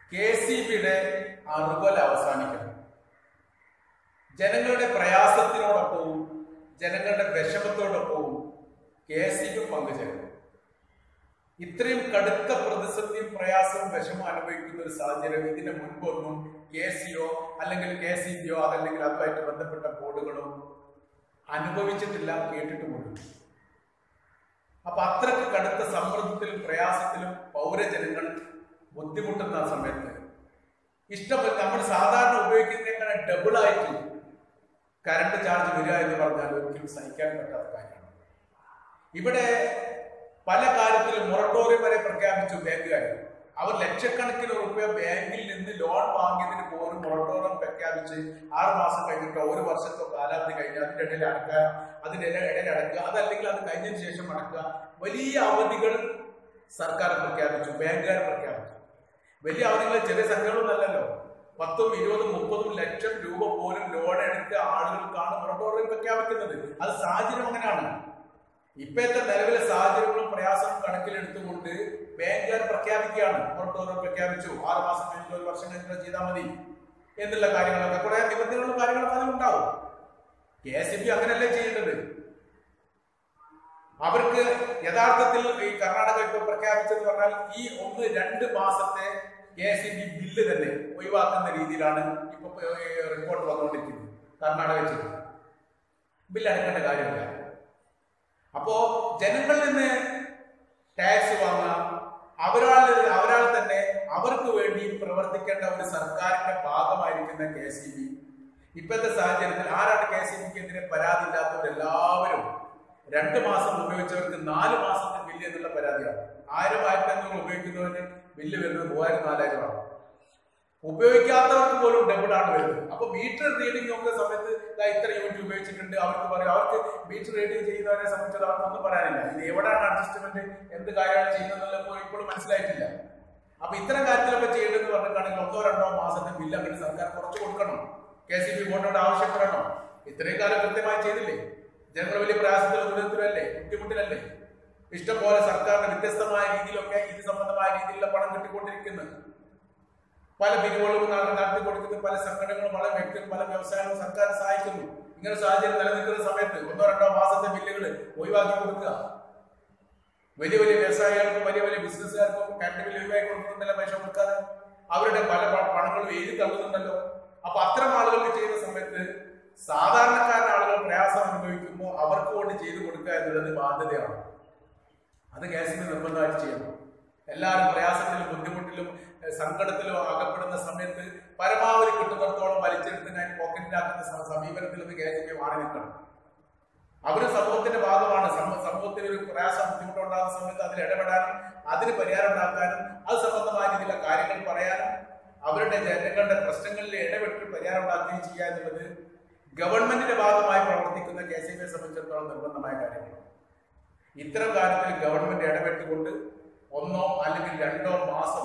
K C ബിയുടെ അറുകൽ അവസാനിക്കണം ജനങ്ങളുടെ പ്രയാസത്തിനോടൊപ്പവും ജനങ്ങളുടെ വിഷമത്തോടൊപ്പവും കെ സി ബി പങ്കുചേരണം ഇത്രയും കടുത്ത പ്രതിസന്ധിയും പ്രയാസവും വിഷമം അനുഭവിക്കുന്ന ഒരു സാഹചര്യം ഇതിന് മുൻപൊന്നും കെ സിയോ അല്ലെങ്കിൽ കെ സി ബിയോ അതല്ലെങ്കിൽ അതുമായിട്ട് ബന്ധപ്പെട്ട ബോർഡുകളോ അനുഭവിച്ചിട്ടില്ല കേട്ടിട്ടുമുണ്ട് അപ്പൊ അത്രക്ക് കടുത്ത സമ്മർദ്ദത്തിലും പ്രയാസത്തിലും പൗരജനങ്ങൾ ബുദ്ധിമുട്ടുന്ന ആ സമയത്ത് ഇഷ്ടപ്പെട്ട നമ്മൾ സാധാരണ ഉപയോഗിക്കുന്നതിനേക്കാൾ ഡബിൾ ആയിട്ട് കറണ്ട് ചാർജ് വരിക എന്ന് പറഞ്ഞാൽ ഒരിക്കലും സഹിക്കാൻ പറ്റാത്ത കാര്യമാണ് ഇവിടെ പല കാര്യത്തിലും മൊറട്ടോറിയം വരെ പ്രഖ്യാപിച്ചു ബാങ്കുകാർ അവർ ലക്ഷക്കണക്കിന് റുപ്യ ബാങ്കിൽ നിന്ന് ലോൺ വാങ്ങിയതിന് പോലും മൊറട്ടോറിയം പ്രഖ്യാപിച്ച് ആറ് മാസം കഴിഞ്ഞിട്ടോ ഒരു വർഷത്തോ കാലാവധി കഴിഞ്ഞ് അതിന്റെ ഇടയിൽ അടക്കുക അതിന്റെ ഇടയിൽ അടക്കുക അതല്ലെങ്കിൽ അത് കഴിഞ്ഞതിന് ശേഷം അടക്കുക വലിയ അവധികൾ സർക്കാർ പ്രഖ്യാപിച്ചു ബാങ്കുകാർ പ്രഖ്യാപിച്ചു വലിയ അവധികൾ ചെറിയ സംഖ്യകളൊന്നല്ലല്ലോ പത്തും ഇരുപതും മുപ്പതും ലക്ഷം രൂപ പോലും ലോൺ എടുത്ത ആളുകൾക്കാണ് മൊറട്ടോറിയം പ്രഖ്യാപിക്കുന്നത് അത് സാഹചര്യം അങ്ങനെയാണ് ഇപ്പോഴത്തെ നിലവിലെ സാഹചര്യങ്ങളും പ്രയാസവും കണക്കിലെടുത്തുകൊണ്ട് ബാങ്കുകാർ പ്രഖ്യാപിക്കുകയാണ് മൊറട്ടോറിയം പ്രഖ്യാപിച്ചു ആറ് മാസം കഴിഞ്ഞിട്ട് ഒരു വർഷം കഴിഞ്ഞിട്ട് ചെയ്താൽ മതി എന്നുള്ള കാര്യങ്ങളൊക്കെ കുറെ നിബന്ധനകളും കാര്യങ്ങളൊക്കെ അതിലുണ്ടാവും കെ എസ് ബി അങ്ങനെയല്ലേ ചെയ്യേണ്ടത് അവർക്ക് യഥാർത്ഥത്തിൽ ഈ കർണാടക ഇപ്പൊ പ്രഖ്യാപിച്ചെന്ന് പറഞ്ഞാൽ ഈ ഒന്ന് രണ്ട് മാസത്തെ കെ എസ് ബി ബില്ല് തന്നെ ഒഴിവാക്കുന്ന രീതിയിലാണ് ഇപ്പൊ റിപ്പോർട്ട് വന്നുകൊണ്ടിരിക്കുന്നത് കർണാടക ചെയ്തത് ബില്ല് അടക്കേണ്ട കാര്യമില്ല അപ്പോ ജനങ്ങളിൽ നിന്ന് ടാക്സ് വാങ്ങാം അവരാൾ അവരാൾ തന്നെ അവർക്ക് വേണ്ടി പ്രവർത്തിക്കേണ്ട ഒരു സർക്കാരിന്റെ ഭാഗമായിരിക്കുന്ന കെ സി ബി ഇപ്പോഴത്തെ സാഹചര്യത്തിൽ ആരാണ് കെ സി ബിക്കെതിരെ പരാതി ഇല്ലാത്തവരെല്ലാവരും രണ്ട് മാസം ഉപയോഗിച്ചവർക്ക് നാല് മാസത്തെ ബില്ല് എന്നുള്ള പരാതിയാണ് ആയിരം ആയിരത്തി അഞ്ഞൂറ് ഉപയോഗിക്കുന്നവന് ബില്ല് വരുന്നത് മൂവായിരം നാലായിരമാണ് ഉപയോഗിക്കാത്തവർക്ക് പോലും ഡബിൾ ആണ് വരുന്നത് അപ്പൊ മീറ്റർ റീഡിംഗ് നോക്കുന്ന സമയത്ത് ദാ ഇത്ര യൂണിറ്റ് ഉപയോഗിച്ചിട്ടുണ്ട് അവർക്ക് പറയും അവർക്ക് മീറ്റർ റീഡിംഗ് ചെയ്യുന്നവരെ സംബന്ധിച്ചത് അവർക്കൊന്നും പറയാനില്ല ഇത് എവിടെയാണ് അഡ്ജസ്റ്റ്മെന്റ് എന്ത് കാര്യമാണ് ചെയ്യുന്നത് ഇപ്പോഴും മനസ്സിലായിട്ടില്ല അപ്പൊ ഇത്തരം കാര്യത്തിലൊക്കെ ചെയ്യേണ്ടതെന്ന് പറഞ്ഞിട്ടാണെങ്കിൽ ഒന്നോ രണ്ടോ മാസത്തെ ബില്ല് അങ്ങോട്ട് സർക്കാർ കുറച്ച് കൊടുക്കണം കെ സി ബി ബോർഡിനോട് ആവശ്യപ്പെടണം ഇത്രയും കാലം കൃത്യമായി ചെയ്തില്ലേ ജനങ്ങൾ വലിയ പ്രയാസത്തിലും ദുരിതത്തിലല്ലേ ബുദ്ധിമുട്ടിലല്ലേ ഇഷ്ടംപോലെ സർക്കാരിന് വ്യത്യസ്തമായ രീതിയിലൊക്കെ ഇത് സംബന്ധമായ രീതിയിലുള്ള പണം കിട്ടിക്കൊണ്ടിരിക്കുന്നത് പല പിരിവുകളും നട- നടത്തി കൊടുക്കുന്ന പല സംഘടനകളും പല വ്യക്തികളും പല വ്യവസായങ്ങളും സർക്കാർ സഹായിക്കുന്നു ഇങ്ങനെ സാഹചര്യം നിലനിൽക്കുന്ന സമയത്ത് ഒന്നോ രണ്ടോ മാസത്തെ ബില്ലുകൾ ഒഴിവാക്കി കൊടുക്കുക വലിയ വലിയ വ്യവസായികൾക്കും വലിയ വലിയ ബിസിനസ്സുകാർക്കും കറണ്ട് ബില്ല് ഒഴിവാക്കി കൊടുക്കുന്നുണ്ടല്ലോ പൈസ കൊടുക്കാതെ അവരുടെ പല പ- പണങ്ങളും എഴുതി തള്ളുന്നുണ്ടല്ലോ അപ്പൊ അത്തരം ആളുകൾക്ക് ചെയ്യുന്ന സമയത്ത് സാധാരണക്കാരൻ ആളുകൾ പ്രയാസം അനുഭവിക്കുമ്പോൾ അവർക്ക് കൊണ്ട് ചെയ്തു കൊടുക്കുക എന്നുള്ളത് ബാധ്യതയാണ് അത് ഗ്യാസിന് നിർബന്ധമായിട്ട് ചെയ്യണം എല്ലാവരും പ്രയാസത്തിലും ബുദ്ധിമുട്ടിലും ഏഹ് സങ്കടത്തിലും അകപ്പെടുന്ന സമയത്ത് പരമാവധി കിട്ടുന്നിടത്തോളം വലിച്ചെടുത്ത് ഞാൻ പോക്കറ്റിലാക്കുന്ന സ- സമീപനത്തിൽ നിന്ന് ഗ്യാസിനെ മാറി നിൽക്കണം അവര് സമൂഹത്തിന്റെ ഭാഗമാണ് സമ- സമൂഹത്തിന് ഒരു പ്രയാസം ബുദ്ധിമുട്ടുണ്ടാകുന്ന സമയത്ത് അതിൽ ഇടപെടാനും അതിന് പരിഹാരം ഉണ്ടാക്കാനും അത് സംബന്ധമായ രീതിയിലുള്ള കാര്യങ്ങൾ പറയാനും അവരുടെ ജനങ്ങളുടെ പ്രശ്നങ്ങളിൽ ഇടപെട്ട് പരിഹാരം ഉണ്ടാക്കുകയും ചെയ്യുക എന്നുള്ളത് ഗവൺമെന്റിന്റെ ഭാഗമായി പ്രവർത്തിക്കുന്ന കെ സി ബിയെ സംബന്ധിച്ചിടത്തോളം നിർബന്ധമായ കാര്യമാണ് ഇത്തരം കാര്യത്തിൽ ഗവൺമെന്റ് ഇടപെട്ടുകൊണ്ട് ഒന്നോ അല്ലെങ്കിൽ രണ്ടോ മാസം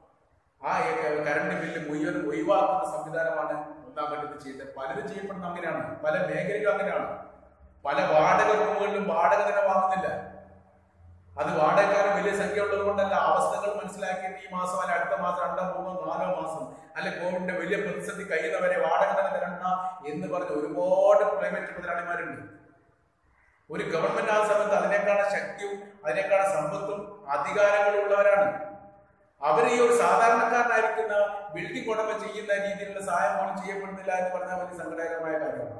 ആ ഏ- കറണ്ട് ബില്ല് മുഴുവൻ ഒഴിവാക്കുന്ന സംവിധാനമാണ് ഒന്നാം ഘട്ടത്തിൽ ചെയ്തത് പലരും ചെയ്യപ്പെടുന്ന അങ്ങനെയാണ് പല മേഖലയിലും അങ്ങനെയാണ് പല വാടക റൂമുകളിലും വാടക തന്നെ വാങ്ങുന്നില്ല അത് വാടകക്കാരൻ വലിയ സംഖ്യ ഉള്ളത് കൊണ്ടല്ല അവസ്ഥകൾ മനസ്സിലാക്കിയിട്ട് ഈ മാസം അല്ല അടുത്ത മാസം രണ്ടോ മൂന്നോ നാലോ മാസം അല്ലെ കോവിഡിന്റെ വലിയ പ്രതിസന്ധി കഴിയുന്നവരെ വാടക തന്നെ തരണ്ട എന്ന് പറഞ്ഞ് ഒരുപാട് പ്രൈവറ്റ് മുതലാളിമാരുണ്ട് ഒരു ഗവൺമെന്റ് ആ സമയത്ത് അതിനേക്കാളും ശക്തിയും അതിനേക്കാളും സമ്പത്തും അധികാരങ്ങളും ഉള്ളവരാണ് അവർ ഈ ഒരു സാധാരണക്കാരനായിരിക്കുന്ന ബിൽഡിംഗ് ഉടമ ചെയ്യുന്ന രീതിയിലുള്ള സഹായം പോലും ചെയ്യപ്പെടുന്നില്ല എന്ന് പറഞ്ഞാൽ വലിയ സങ്കടകരമായ കാര്യമാണ്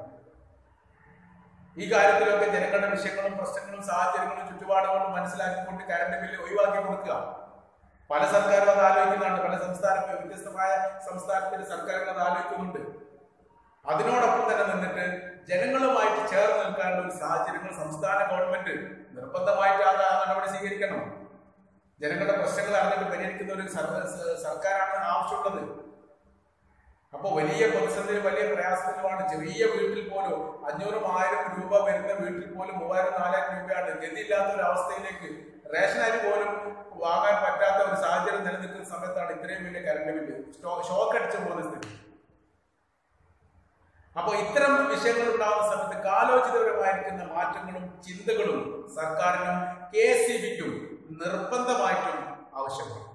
ഈ കാര്യത്തിലൊക്കെ ജനങ്ങളുടെ വിഷയങ്ങളും പ്രശ്നങ്ങളും സാഹചര്യങ്ങളും ചുറ്റുപാടുകളും മനസ്സിലാക്കിക്കൊണ്ട് കറണ്ട് ബില്ല് ഒഴിവാക്കി കൊടുക്കുക പല സർക്കാരും അത് ആലോചിക്കുന്നുണ്ട് പല സംസ്ഥാന വ്യത്യസ്തമായ സംസ്ഥാനത്തിന്റെ സർക്കാരുകൾ അത് ആലോചിക്കുന്നുണ്ട് അതിനോടൊപ്പം തന്നെ നിന്നിട്ട് ജനങ്ങളുമായിട്ട് ചേർന്ന് നിൽക്കാനുള്ള ഒരു സാഹചര്യങ്ങൾ സംസ്ഥാന ഗവൺമെന്റ് നിർബന്ധമായിട്ട് ആ നടപടി സ്വീകരിക്കണം ജനങ്ങളുടെ പ്രശ്നങ്ങൾ അറിഞ്ഞിട്ട് പരിഹരിക്കുന്ന ഒരു സർ- സ- സർക്കാരാണ് ആവശ്യമുള്ളത് അപ്പൊ വലിയ പ്രതിസന്ധിയിൽ വലിയ പ്രയാസത്തിലുമാണ് ചെറിയ വീട്ടിൽ പോലും അഞ്ഞൂറും ആയിരം രൂപ വരുന്ന വീട്ടിൽ പോലും മൂവായിരം നാലായിരം രൂപയാണ് ഗതിയില്ലാത്ത ഒരു അവസ്ഥയിലേക്ക് റേഷൻ അരി പോലും വാങ്ങാൻ പറ്റാത്ത ഒരു സാഹചര്യം നിലനിൽക്കുന്ന സമയത്താണ് ഇത്രയും വലിയ കറണ്ട് ബില്ല് ഷോക്ക് അടിച്ചു പോകുന്ന സ്ഥിതി അപ്പൊ ഇത്തരം വിഷയങ്ങൾ ഉണ്ടാകുന്ന സമയത്ത് കാലോചിതപരമായിരിക്കുന്ന മാറ്റങ്ങളും ചിന്തകളും സർക്കാരിനും കെ എസ് സി ബിക്കും നിർബന്ധമായിട്ടും ആവശ്യമാണ്